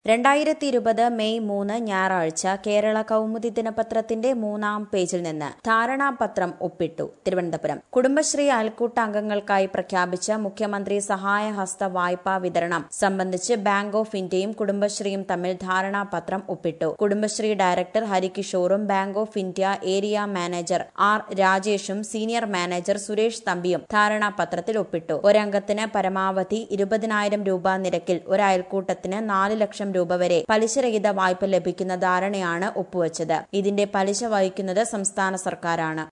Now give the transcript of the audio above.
രണ്ടായിരത്തി ഇരുപത് മെയ് മൂന്ന് ഞായറാഴ്ച കേരള കൗമുദി ദിനപത്രത്തിന്റെ മൂന്നാം പേജിൽ നിന്ന് ധാരണാപത്രം ഒപ്പിട്ടു തിരുവനന്തപുരം കുടുംബശ്രീ അയൽക്കൂട്ട അംഗങ്ങൾക്കായി പ്രഖ്യാപിച്ച മുഖ്യമന്ത്രി സഹായ ഹസ്ത വായ്പാ വിതരണം സംബന്ധിച്ച് ബാങ്ക് ഓഫ് ഇന്ത്യയും കുടുംബശ്രീയും തമ്മിൽ ധാരണാപത്രം ഒപ്പിട്ടു കുടുംബശ്രീ ഡയറക്ടർ ഹരികിഷോറും bank of India area manager R രാജേഷും സീനിയർ മാനേജർ സുരേഷ് തമ്പിയും ധാരണാപത്രത്തിൽ ഒപ്പിട്ടു ഒരംഗത്തിന് പരമാവധി ഇരുപതിനായിരം രൂപ നിരക്കിൽ ഒരു അയൽക്കൂട്ടത്തിന് നാല് ലക്ഷം രൂപ വരെ പലിശരഹിത വായ്പ ലഭിക്കുന്ന ധാരണയാണ് ഒപ്പുവച്ചത് ഇതിന്റെ പലിശ വഹിക്കുന്നത് സംസ്ഥാന സർക്കാരാണ്